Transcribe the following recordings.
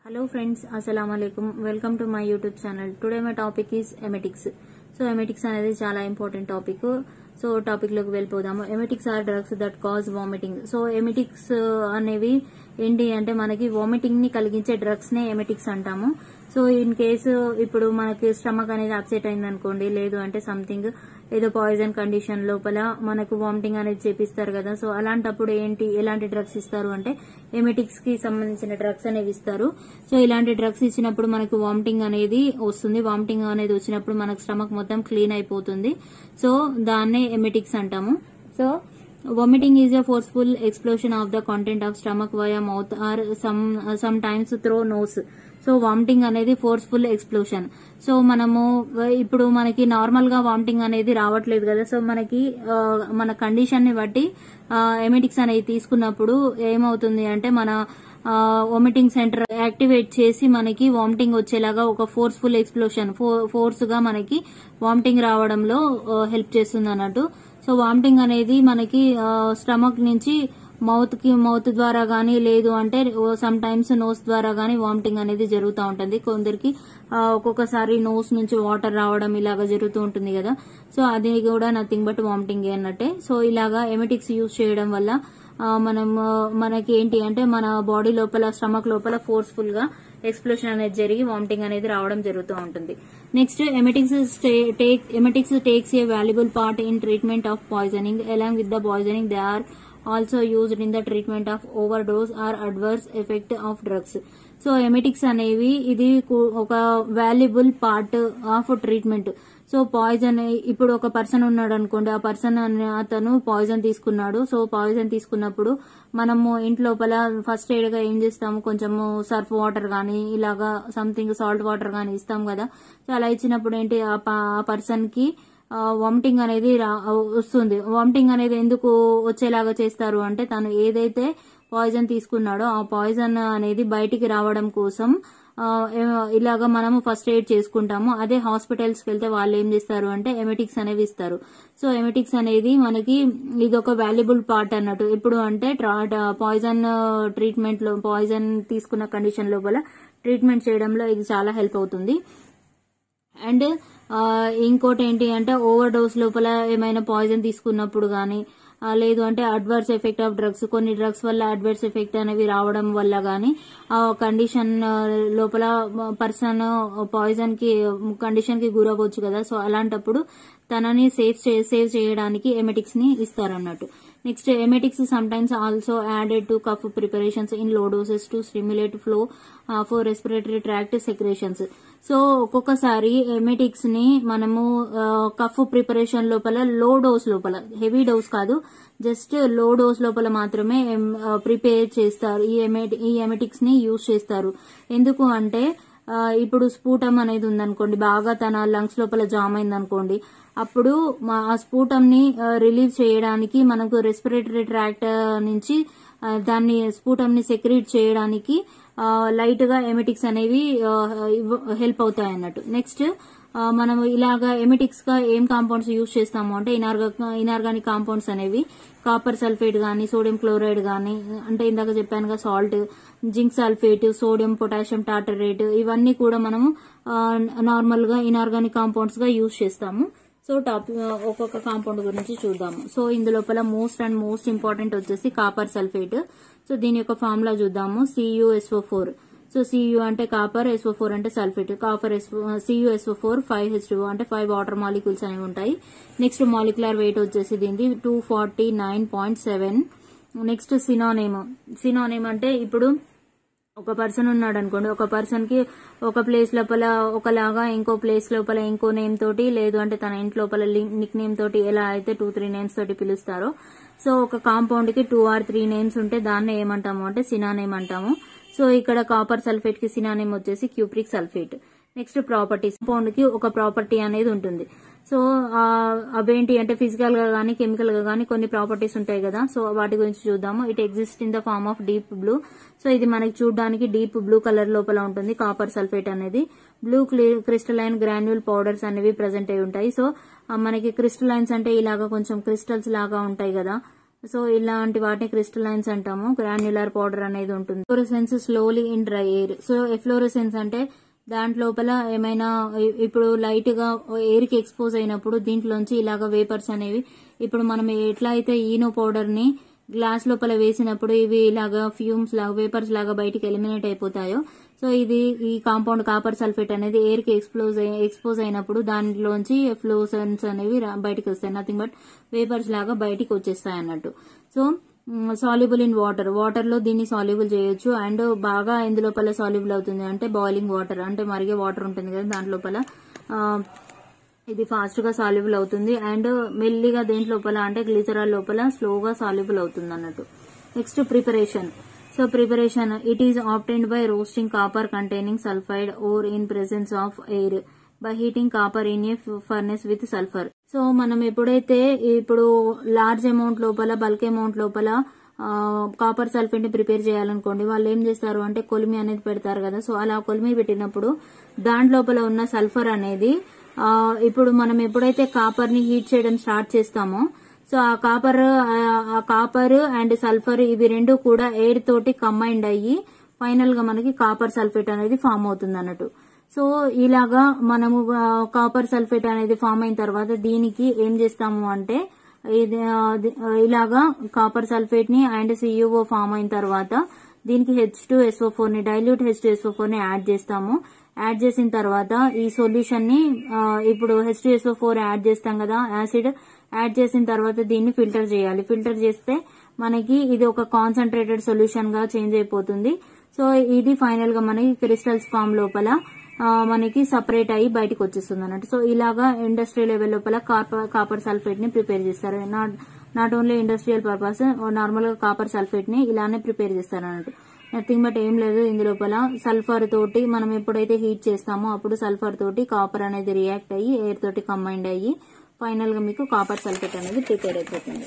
Hello friends, Assalamu alaikum. Welcome to my YouTube channel. Today my topic is emetics. So emetics అనేది చాలా important topic so topic లోకి వెళ్ళిపోదాము emetics are drugs that cause vomiting so emetics అనేవి ఏంటి అంటే మనకి vomiting ని కలిగించే డ్రగ్స్ నే ఎమెటిక్స్ అంటాము సో ఇన్ కేసు ఇప్పుడు మనకి స్టమక్ అనేది అప్సెట్ అయింది అనుకోండి లేదు అంటే సంథింగ్ ఏదో పాయిజన్ కండిషన్ లోపల మనకు వామిటింగ్ అనేది చేపిస్తారు కదా సో అలాంటప్పుడు ఏంటి ఎలాంటి డ్రగ్స్ ఇస్తారు అంటే ఎమెటిక్స్ కి సంబంధించిన డ్రగ్స్ అనేవి ఇస్తారు సో ఇలాంటి డ్రగ్స్ ఇచ్చినప్పుడు మనకు వామిటింగ్ అనేది వస్తుంది వామిటింగ్ అనేది వచ్చినప్పుడు మనకు స్టమక్ మొత్తం క్లీన్ అయిపోతుంది సో దాన్నే ఎమెటిక్స్ అంటాము so vomiting is a forceful explosion of the content of stomach via mouth or some sometimes through nose so vomiting అనేది ఫోర్స్ఫుల్ ఎక్స్ప్లోషన్ సో మనము ఇప్పుడు మనకి నార్మల్ గా వామిటింగ్ అనేది రావట్లేదు కదా సో మనకి ఆ, మన కండిషన్ ని బట్టి ఎమెటిక్స్ అనేది తీసుకున్నప్పుడు ఏమవుతుంది అంటే మన వామిటింగ్ సెంటర్ యాక్టివేట్ చేసి మనకి వామిటింగ్ వచ్చేలాగా ఒక ఫోర్స్ఫుల్ ఎక్స్ప్లోషన్ ఫోర్స్ గా మనకి వామిటింగ్ రావడంలో హెల్ప్ చేస్తుంది అన్నట్టు సో వామిటింగ్ అనేది మనకి స్టమక్ నుంచి మౌత్ కి మౌత్ ద్వారా గానీ లేదు అంటే సమ్ టైమ్స్ నోస్ ద్వారా గానీ వామిటింగ్ అనేది జరుగుతూ ఉంటుంది కొందరికి ఆ, ఒక్కొక్కసారి నోస్ నుంచి వాటర్ రావడం ఇలాగా జరుగుతూ ఉంటుంది కదా సో అది కూడా నథింగ్ బట్ వామిటింగ్ అన్నట్టే సో ఇలాగా ఎమెటిక్స్ యూజ్ చేయడం వల్ల ఆ, మనం ఆ, మనకి ఏంటి అంటే మన బాడీ లోపల స్టమక్ లోపల ఫోర్స్ఫుల్ గా ఎక్స్ప్లోషన్ అనేది జరిగి వామిటింగ్ అనేది రావడం జరుగుతూ ఉంటుంది next emetics take emetics takes a valuable part in treatment of poisoning along with the poisoning they are also used in the treatment of overdose or adverse effect of drugs so emetics అనేవి ఇది కు- ఒక valuable part of treatment so poison ఇప్పుడు ఒక person ఉన్నాడు అనుకోండి ఆ person అతను పాయిజన్ తీసుకున్నాడు సో పాయిజన్ తీసుకున్నప్పుడు మనము ఇంట్లోపల ఫస్ట్ ఎయిడ్ గా ఏం చేస్తాము కొంచెము సర్ఫ్ వాటర్ గానీ ఇలాగా సంథింగ్ సాల్ట్ వాటర్ గానీ ఇస్తాం కదా సో అలా ఇచ్చినప్పుడు ఏంటి ఆ పర్సన్ కి వామిటింగ్ అనేది రా- వస్తుంది వామిటింగ్ అనేది ఎందుకు వచ్చేలాగా చేస్తారు అంటే తను ఏదైతే పాయిజన్ తీసుకున్నాడో ఆ పాయిజన్ అనేది బయటికి రావడం కోసం ఆ, ఏ- ఇలాగా మనము ఫస్ట్ ఎయిడ్ చేసుకుంటాము అదే హాస్పిటల్స్ కి వెళ్తే వాళ్ళు ఏం చేస్తారు అంటే ఎమెటిక్స్ అనేవి ఇస్తారు సో ఎమెటిక్స్ అనేది మనకి ఇది ఒక వాల్యుబుల్ పార్ట్ అన్నట్టు ఇప్పుడు అంటే పాయిజన్ ట్రీట్మెంట్ లో పాయిజన్ తీసుకున్న కండిషన్ లోపల ట్రీట్మెంట్ చేయడంలో ఇది చాలా హెల్ప్ అవుతుంది అండ్ ఇంకోటి ఏంటి అంటే ఓవర్ డోస్ లోపల ఏమైనా పాయిజన్ తీసుకున్నప్పుడు గానీ ఆ, లేదు అంటే అడ్వర్స్ ఎఫెక్ట్ ఆఫ్ డ్రగ్స్ కొన్ని డ్రగ్స్ వల్ల అడ్వర్స్ ఎఫెక్ట్ అనేవి రావడం వల్ల గానీ ఆ కండిషన్ లోపల పర్సన్ పాయిజన్ కి కండిషన్ కి గురవచ్చు కదా సో అలాంటప్పుడు తనని సేవ్ సేవ్ చేయడానికి ఎమెటిక్స్ ని ఇస్తారన్నట్టు next emetics sometimes also added to cough preparations in low doses to stimulate flow for respiratory tract secretions so ఒక్కొక్కసారి ఎమెటిక్స్ ని మనము కఫ్ ప్రిపరేషన్ లోపల లో డోస్ లోపల హెవీ డోస్ కాదు జస్ట్ లో డోస్ లోపల మాత్రమే ప్రిపేర్ చేస్తారు ఈ ఎమెటి ఈ ఎమెటిక్స్ ని యూజ్ చేస్తారు ఎందుకు అంటే ఆ, ఇప్పుడు స్ఫూటం అనేది ఉందనుకోండి బాగా తన లంగ్స్ లోపల జామ్ అయింది అనుకోండి అప్పుడు మా ఆ స్ఫూటం ని రిలీవ్ చేయడానికి మనకు రెస్పిరేటరీ ట్రాక్ట్ నుంచి ఆ, దాన్ని స్ఫూటం ని సెక్రీట్ చేయడానికి లైట్ గా ఎమెటిక్స్ అనేవి హెల్ప్ అవుతాయి అన్నట్టు నెక్స్ట్ మనం ఇలాగా ఎమెటిక్స్ గా ఏం కాంపౌండ్స్ యూజ్ చేస్తాము అంటే ఇనార్గా ఇనార్గానిక్ కాంపౌండ్స్ అనేవి కాపర్ సల్ఫేట్ గానీ సోడియం క్లోరైడ్ గానీ అంటే ఇందాక చెప్పానుగా salt zinc sulphate sodium potassium tartrate ఇవన్నీ కూడా మనము నార్మల్ గా ఇనార్గానిక్ కాంపౌండ్స్ గా యూజ్ చేస్తాము సో టాప్ ఒక్కొక్క కాంపౌండ్ గురించి చూద్దాము సో ఇందులోపల మోస్ట్ అండ్ మోస్ట్ ఇంపార్టెంట్ వచ్చేసి కాపర్ సల్ఫేట్ సో దీని యొక్క ఫార్ములా చూద్దాము సియుఎస్ఓ ఫోర్ సో సియు అంటే కాపర్ ఎస్ఓ ఫోర్ అంటే sulphate copper C U S O four five H అంటే ఫైవ్ వాటర్ మాలిక్యూల్స్ అనేవి ఉంటాయి నెక్స్ట్ మాలిక్యులర్ వెయిట్ వచ్చేసి దీనిది two forty nine point seven next synonym synonym అంటే ఇప్పుడు ఒక పర్సన్ ఉన్నాడు అనుకోండి ఒక పర్సన్ కి ఒక ప్లేస్ లోపల ఒకలాగా ఇంకో ప్లేస్ లోపల ఇంకో నేమ్ తోటి లేదు అంటే తన ఇంటి లోపల నిక్ నేమ్ తోటి ఎలా అయితే టూ త్రీ నేమ్స్ తోటి పిలుస్తారో సో ఒక కాంపౌండ్ కి టూ ఆర్ త్రీ నేమ్స్ ఉంటే దాన్ని ఏమంటాము అంటే సినానేమ్ అంటాము సో ఇక్కడ కాపర్ సల్ఫేట్ కి సినానేమ్ వచ్చేసి cupric sulphate next properties compound కి ఒక ప్రాపర్టీ అనేది ఉంటుంది సో ఆ, అవేంటి అంటే ఫిజికల్ గా గానీ కెమికల్ గా గానీ కొన్ని ప్రాపర్టీస్ ఉంటాయి కదా సో వాటి గురించి చూద్దాము it exist in the form of deep blue so ఇది మనకి చూడడానికి డీప్ బ్లూ కలర్ లోపల ఉంటుంది కాపర్ సల్ఫేట్ అనేది బ్లూ క్రిస్టలైన్ గ్రాన్యూల్ పౌడర్స్ అనేవి ప్రెసెంట్ అయి ఉంటాయి సో ఆ, మనకి క్రిస్టలైన్స్ అంటే ఇలాగా కొంచెం క్రిస్టల్స్ లాగా ఉంటాయి కదా సో ఇలాంటి వాటిని క్రిస్టలైన్స్ అంటాము గ్రాన్యులర్ పౌడర్ అనేది ఉంటుంది fluorescence slowly in dry air so efflorescence అంటే దాంట్లోపల ఏమైనా ఇ- ఇప్పుడు లైట్ గా ఎయిర్ కి ఎక్స్పోజ్ అయినప్పుడు దీంట్లోంచి ఇలాగ వేపర్స్ అనేవి ఇప్పుడు మనం ఎట్లా అయితే ఈనో పౌడర్ ని గ్లాస్ లోపల వేసినప్పుడు ఇవి ఇలాగా ఫ్యూమ్స్ లాగా వేపర్స్ లాగా బయటికి ఎలిమినేట్ అయిపోతాయో సో ఇది ఈ కాంపౌండ్ కాపర్ సల్ఫేట్ అనేది ఎయిర్ కి ఎక్స్ప్లోజ్ ఎక్స్పోజ్ అయినప్పుడు దాంట్లోంచి ఫ్లోసన్స్ అనేవి రా- బయటికి వస్తాయి నథింగ్ బట్ వేపర్స్ లాగా బయటికి వచ్చేస్తాయి అన్నట్టు so soluble in water water లో దీన్ని సాల్యుబుల్ చేయొచ్చు అండ్ బాగా ఇందులోపల సాల్యుబుల్ అవుతుంది అంటే బాయిలింగ్ వాటర్ అంటే మరిగే వాటర్ ఉంటుంది కదా దాంట్లోపల ఆ, ఇది ఫాస్ట్ గా సాల్యుబుల్ అవుతుంది అండ్ మెల్లిగా దేంట్ లోపల అంటే గ్లిజరాల్ లోపల స్లోగా సాల్యుబుల్ అవుతుంది అన్నట్టు next preparation so preparation it is obtained by roasting copper containing sulphide ore in presence of air by heating copper in a furnace with sulphur so మనం ఎప్పుడైతే ఇప్పుడు లార్జ్ అమౌంట్ లోపల బల్క్ అమౌంట్ లోపల copper sulphate ని prepare చేయాలనుకోండి వాళ్ళు ఏం చేస్తారు అంటే కొలిమి అనేది పెడతారు కదా సో అలా కొలిమి పెట్టినప్పుడు దాంట్లోపల ఉన్న సల్ఫర్ అనేది ఆ, ఇప్పుడు మనం ఎప్పుడైతే కాపర్ ని హీట్ చేయడం స్టార్ట్ చేస్తామో సో ఆ కాపర్ ఆ కాపర్ అండ్ సల్ఫర్ ఇవి రెండు కూడా ఎయిర్ తోటి కంబైండ్ అయ్యి ఫైనల్ గా మనకి కాపర్ సల్ఫేట్ అనేది ఫామ్ అవుతుంది అన్నట్టు సో ఇలాగా మనము కాపర్ సల్ఫేట్ అనేది ఫామ్ అయిన తర్వాత దీనికి ఏం చేస్తాము అంటే ఇది ఆ, ది- ఆ, ఇలాగా కాపర్ సల్ఫేట్ ని అండ్ సియుఓ ఫామ్ అయిన తర్వాత దీనికి హెచ్ టూ ఎస్ఓ ఫోర్ ని dilute H two S O four ని యాడ్ చేస్తాము యాడ్ చేసిన తర్వాత ఈ సొల్యూషన్ ని ఆ, ఇప్పుడు H two S O four add చేస్తాం కదా యాసిడ్ యాడ్ చేసిన తర్వాత దీన్ని ఫిల్టర్ చేయాలి ఫిల్టర్ చేస్తే మనకి ఇది ఒక కాన్సన్ట్రేటెడ్ సొల్యూషన్ గా చేంజ్ అయిపోతుంది సో ఇది ఫైనల్ గా మనకి క్రిస్టల్స్ ఫామ్ లోపల ఆ, మనకి సపరేట్ అయ్యి బయటకు వచ్చేస్తుంది అన్నట్టు సో ఇలాగా ఇండస్ట్రియల్ లెవెల్ లోపల కాపర్ కాపర్ సల్ఫేట్ ని ప్రిపేర్ చేస్తారు not not only industrial purpose normal గా కాపర్ సల్ఫేట్ ని ఇలానే ప్రిపేర్ చేస్తారు అన్నట్టు నథింగ్ బట్ ఏం లేదు ఇందులోపల సల్ఫర్ తోటి మనం ఎప్పుడైతే హీట్ చేస్తామో అప్పుడు సల్ఫర్ తోటి కాపర్ అనేది రియాక్ట్ అయ్యి ఎయిర్ తోటి కంబైండ్ అయ్యి ఫైనల్ గా మీకు కాపర్ సల్ఫేట్ అనేది ప్రిపేర్ అయిపోతుంది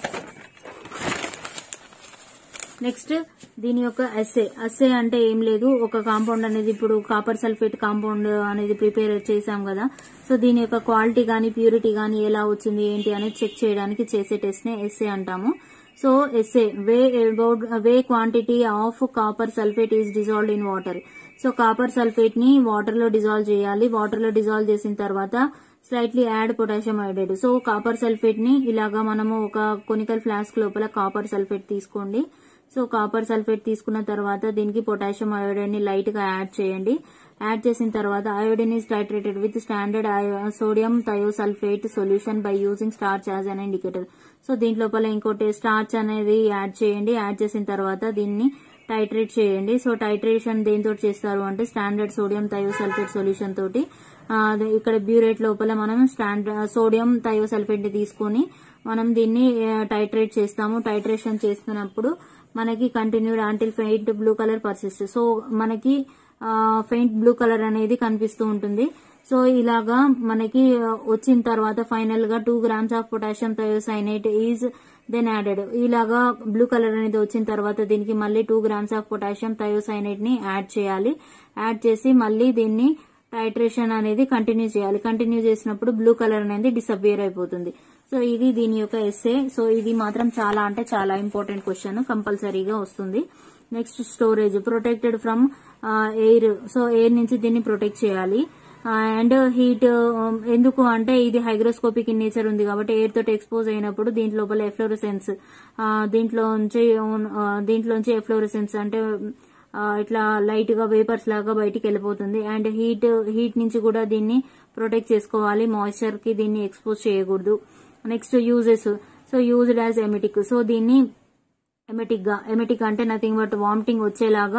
నెక్స్ట్ దీని యొక్క అస్సే అస్సే అంటే ఏం లేదు ఒక కాంపౌండ్ అనేది ఇప్పుడు కాపర్ సల్ఫేట్ కాంపౌండ్ అనేది ప్రిపేర్ చేసాం కదా సో దీని యొక్క క్వాలిటీ గానీ ప్యూరిటీ గానీ ఎలా వచ్చింది ఏంటి అనేది చెక్ చేయడానికి చేసే టెస్ట్ నే ఎస్ఏ అంటాము so assay weigh about weigh quantity of copper sulphate is dissolved in water so copper sulphate ని వాటర్ లో డిజాల్వ్ చేయాలి వాటర్ లో డిజాల్వ్ చేసిన తర్వాత slightly add potassium iodide so copper sulphate ని ఇలాగా మనము ఒక కొనికల్ ఫ్లాస్క్ లోపల కాపర్ సల్ఫేట్ తీసుకోండి సో కాపర్ సల్ఫేట్ తీసుకున్న తర్వాత దీనికి పొటాషియం అయోడైడ్ ని లైట్ గా యాడ్ చేయండి యాడ్ చేసిన తర్వాత iodine is titrated with standard sodium thiosulphate solution by using starch as an indicator so దీంట్లోపల ఇంకోటి స్టార్చ్ అనేది యాడ్ చేయండి యాడ్ చేసిన తర్వాత దీన్ని టైట్రేట్ చేయండి సో టైట్రేషన్ దేంతో చేస్తారు అంటే స్టాండర్డ్ సోడియం థయోసల్ఫేట్ సొల్యూషన్ తోటి ఆ, అది ఇక్కడ బ్యూరేట్ లోపల మనం స్టాండర్డ్ సోడియం థయోసల్ఫేట్ ని తీసుకొని మనం దీన్ని టైట్రేట్ చేస్తాము టైట్రేషన్ చేస్తున్నప్పుడు మనకి continued until faint blue colour persist so మనకి ఫెయింట్ బ్లూ కలర్ అనేది కనిపిస్తూ ఉంటుంది సో ఇలాగా మనకి ఆ, వచ్చిన తర్వాత ఫైనల్ గా two grams of potassium thiocyanate is then added ఇలాగా బ్లూ కలర్ అనేది వచ్చిన తర్వాత దీనికి మళ్ళీ two grams of potassium thiocyanate ని యాడ్ చేయాలి యాడ్ చేసి మళ్ళీ దీన్ని టైట్రేషన్ అనేది కంటిన్యూ చేయాలి కంటిన్యూ చేసినప్పుడు బ్లూ కలర్ అనేది డిసపియర్ అయిపోతుంది సో ఇది దీని యొక్క ఎస్ఏ సో ఇది మాత్రం చాలా అంటే చాలా ఇంపార్టెంట్ క్వశ్చన్ కంపల్సరీగా వస్తుంది next storage protected from air so air నుంచి దీన్ని ప్రొటెక్ట్ చేయాలి అండ్ హీట్ ఎందుకు అంటే ఇది హైగ్రోస్కోపిక్ ఇన్ నేచర్ ఉంది కాబట్టి ఎయిర్ తోటి ఎక్స్పోజ్ అయినప్పుడు దీంట్ లోపల ఎఫ్లోరసెన్స్ దీంట్లోంచి ఆ, దీంట్లోంచి ఎఫ్లోరసెన్స్ అంటే ఆ, ఇట్లా లైట్ గా వేపర్స్ లాగా బయటికి వెళ్ళిపోతుంది అండ్ హీట్ హీట్ నుంచి కూడా దీన్ని ప్రొటెక్ట్ చేసుకోవాలి మాయిశ్చర్ కి దీన్ని ఎక్స్పోజ్ చేయకూడదు next uses so used as emetic so దీన్ని ఎమెటిక్ గా ఎమెటిక్ అంటే నథింగ్ బట్ వామిటింగ్ వచ్చేలాగా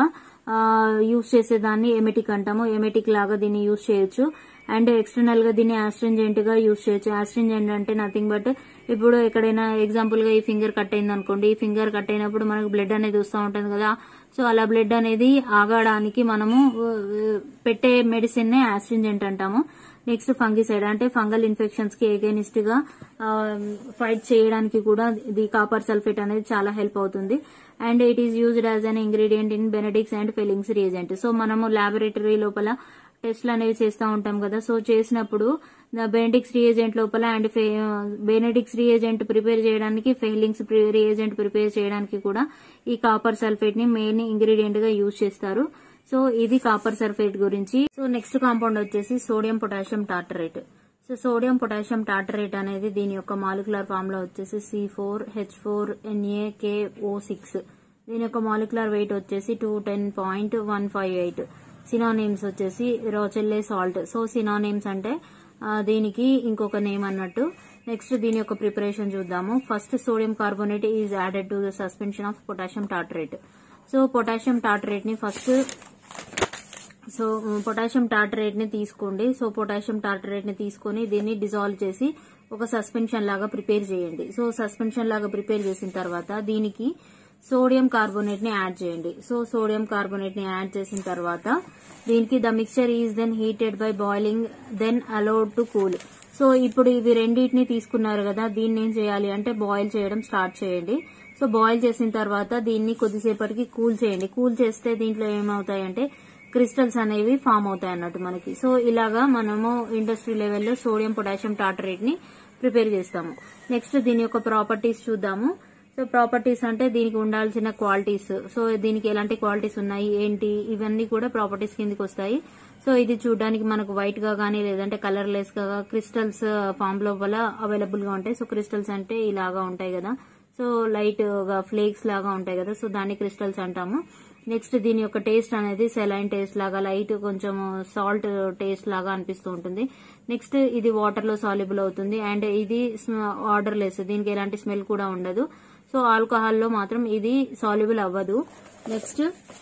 యూజ్ చేసేదాన్ని ఎమెటిక్ అంటాము ఎమెటిక్ లాగా దీన్ని యూజ్ చేయొచ్చు అండ్ ఎక్స్టర్నల్ గా దీన్ని ఆస్ట్రింజెంట్ గా యూజ్ చేయొచ్చు ఆస్ట్రింజెంట్ అంటే నథింగ్ బట్ ఇప్పుడు ఎక్కడైనా ఎగ్జాంపుల్ గా ఈ ఫింగర్ కట్ అయింది అనుకోండి ఈ ఫింగర్ కట్ అయినప్పుడు మనకు బ్లడ్ అనేది వస్తూ ఉంటుంది కదా సో అలా బ్లడ్ అనేది ఆగడానికి మనము ఆ, పెట్టే మెడిసిన్ నే ఆస్ట్రింజెంట్ అంటాము నెక్స్ట్ ఫంగిసైడ్ అంటే ఫంగల్ ఇన్ఫెక్షన్స్ కి ఎగెనిస్ట్ గా ఫైట్ చేయడానికి కూడా ఇది కాపర్ సల్ఫేట్ అనేది చాలా హెల్ప్ అవుతుంది and it is used as an ingredient in Benedict's and Fehling's reagent so మనము లాబొరేటరీ లోపల టెస్ట్లు అనేవి చేస్తూ ఉంటాం కదా సో చేసినప్పుడు బెనెటిక్స్ రియేజెంట్ లోపల అండ్ బెనెటిక్స్ రియేజెంట్ ప్రిపేర్ చేయడానికి ఫెయిలింగ్స్ రియేజెంట్ ప్రిపేర్ చేయడానికి కూడా ఈ కాపర్ సల్ఫేట్ ని మెయిన్ ఇంగ్రీడియంట్ గా యూజ్ చేస్తారు సో ఇది కాపర్ సల్ఫేట్ గురించి సో నెక్స్ట్ కాంపౌండ్ వచ్చేసి sodium potassium tartrate so sodium potassium tartrate అనేది దీని యొక్క మాలిక్యులర్ ఫార్ములా వచ్చేసి C four H four N A K O six దీని యొక్క మాలిక్యులర్ వెయిట్ వచ్చేసి two ten point one five eight synonyms వచ్చేసి రోచెల్లే సాల్ట్ సో సినానిమ్స్ అంటే ఆ, దీనికి ఇంకొక నేమ్ అన్నట్టు నెక్స్ట్ దీని యొక్క ప్రిపరేషన్ చూద్దాము first sodium carbonate is added to the suspension of potassium tartrate so potassium tartrate ని ఫస్ట్ సో పొటాషియం టార్టరేట్ ని తీసుకోండి సో పొటాషియం టార్టరేట్ ని తీసుకొని దీన్ని డిజాల్వ్ చేసి ఒక సస్పెన్షన్ లాగా ప్రిపేర్ చేయండి సో సస్పెన్షన్ లాగా ప్రిపేర్ చేసిన తర్వాత దీనికి సోడియం కార్బోనేట్ ని యాడ్ చేయండి సో సోడియం కార్బోనేట్ ని యాడ్ చేసిన తర్వాత దీనికి the mixture is then heated by boiling then allowed to cool so ఇప్పుడు ఇవి రెండింటిని తీసుకున్నారు కదా దీన్ని ఏం చేయాలి అంటే బాయిల్ చేయడం స్టార్ట్ చేయండి సో బాయిల్ చేసిన తర్వాత దీన్ని కొద్దిసేపటికి కూల్ చేయండి కూల్ చేస్తే దీంట్లో ఏమవుతాయంటే క్రిస్టల్స్ అనేవి ఫామ్ అవుతాయి అన్నట్టు మనకి సో ఇలాగా మనము ఇండస్ట్రీ లెవెల్లో సోడియం పొటాషియం టార్టరేట్ ని ప్రిపేర్ చేస్తాము నెక్స్ట్ దీని యొక్క ప్రాపర్టీస్ చూద్దాము సో ప్రాపర్టీస్ అంటే దీనికి ఉండాల్సిన క్వాలిటీస్ సో దీనికి ఎలాంటి క్వాలిటీస్ ఉన్నాయి ఏంటి ఇవన్నీ కూడా ప్రాపర్టీస్ కిందకి వస్తాయి సో ఇది చూడడానికి మనకు వైట్ గా కానీ లేదంటే కలర్ లెస్ గా క్రిస్టల్స్ ఫామ్ లోపల అవైలబుల్ గా ఉంటాయి సో క్రిస్టల్స్ అంటే ఇలాగా ఉంటాయి కదా సో లైట్ గా ఫ్లేక్స్ లాగా ఉంటాయి కదా సో దాన్ని క్రిస్టల్స్ అంటాము నెక్స్ట్ దీని యొక్క టేస్ట్ అనేది సెలైన్ టేస్ట్ లాగా లైట్ కొంచెం సాల్ట్ టేస్ట్ లాగా అనిపిస్తూ ఉంటుంది నెక్స్ట్ ఇది వాటర్ లో సాల్యుబుల్ అవుతుంది అండ్ ఇది ఆర్డర్ లెస్ దీనికి ఎలాంటి స్మెల్ కూడా ఉండదు సో ఆల్కహాల్ లో మాత్రం ఇది సాల్యుబుల్ అవ్వదు నెక్స్ట్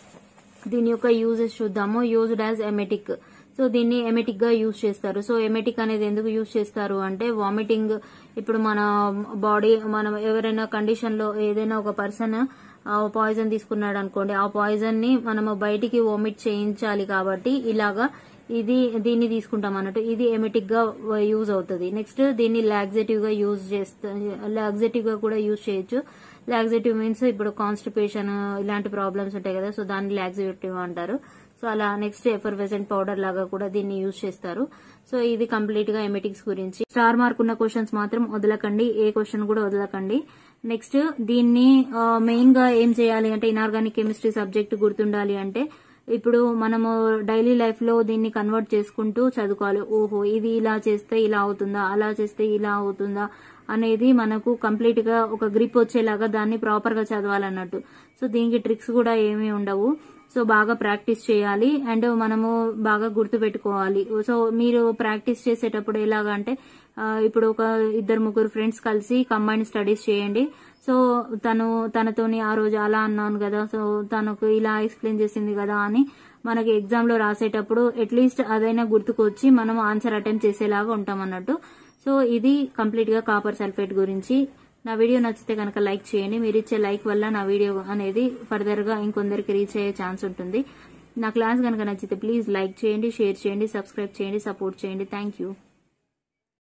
దీని యొక్క యూజెస్ చూద్దాము యూజ్డ్ యాజ్ ఎమెటిక్ సో దీన్ని ఎమెటిక్ గా యూజ్ చేస్తారు సో ఎమెటిక్ అనేది ఎందుకు యూజ్ చేస్తారు అంటే వామిటింగ్ ఇప్పుడు మన బాడీ మనం ఎవరైనా కండిషన్ లో ఏదైనా ఒక పర్సన్ పాయిజన్ తీసుకున్నాడు అనుకోండి ఆ పాయిజన్ ని మనము బయటికి వామిట్ చేయించాలి కాబట్టి ఇలాగా ఇది దీన్ని తీసుకుంటాం అన్నట్టు ఇది ఎమెటిక్ గా యూజ్ అవుతుంది నెక్స్ట్ దీన్ని లాగ్జేటివ్ గా యూజ్ చేస్తా లాగ్జేటివ్ గా కూడా యూజ్ చేయొచ్చు లాగ్జేటివ్ మీన్స్ ఇప్పుడు కాన్స్టిపేషన్ ఇలాంటి ప్రాబ్లమ్స్ ఉంటాయి కదా సో దాన్ని లాగ్జేటివ్ అంటారు సో అలా నెక్స్ట్ ఎఫర్వెసెంట్ పౌడర్ లాగా కూడా దీన్ని యూజ్ చేస్తారు సో ఇది కంప్లీట్ గా ఎమెటిక్స్ గురించి స్టార్ మార్క్ ఉన్న క్వశ్చన్స్ మాత్రం వదలకండి ఏ క్వశ్చన్ కూడా వదలకండి నెక్స్ట్ దీన్ని మెయిన్ గా ఏం చేయాలి అంటే ఇనార్గానిక్ కెమిస్ట్రీ సబ్జెక్ట్ గుర్తుండాలి అంటే ఇప్పుడు మనము డైలీ లైఫ్ లో దీన్ని కన్వర్ట్ చేసుకుంటూ చదువుకోవాలి ఓహో ఇది ఇలా చేస్తే ఇలా అవుతుందా అలా చేస్తే ఇలా అవుతుందా అనేది మనకు కంప్లీట్ గా ఒక గ్రిప్ వచ్చేలాగా దాన్ని ప్రాపర్ గా చదవాలన్నట్టు సో దీనికి ట్రిక్స్ కూడా ఏమీ ఉండవు సో బాగా ప్రాక్టీస్ చేయాలి అండ్ మనము బాగా గుర్తు పెట్టుకోవాలి సో మీరు ప్రాక్టీస్ చేసేటప్పుడు ఎలాగంటే ఆ, ఇప్పుడు ఒక ఇద్దరు ముగ్గురు ఫ్రెండ్స్ కలిసి కంబైన్ స్టడీస్ చేయండి సో తను తనతోని ఆ రోజు అలా అన్నాను కదా సో తనకు ఇలా ఎక్స్ప్లెయిన్ చేసింది కదా అని మనకి ఎగ్జామ్ లో రాసేటప్పుడు అట్లీస్ట్ అదైనా గుర్తుకొచ్చి మనం ఆన్సర్ అటెంప్ట్ చేసేలాగా ఉంటాం అన్నట్టు సో ఇది కంప్లీట్ గా కాపర్ సల్ఫేట్ గురించి నా వీడియో నచ్చితే కనుక లైక్ చేయండి మీరు ఇచ్చే లైక్ వల్ల నా వీడియో అనేది ఫర్దర్ గా ఇంకొందరికి రీచ్ అయ్యే ఛాన్స్ ఉంటుంది నా క్లాస్ కనుక నచ్చితే ప్లీజ్ లైక్ చేయండి షేర్ చేయండి సబ్స్క్రైబ్ చేయండి సపోర్ట్ చేయండి థ్యాంక్ యూ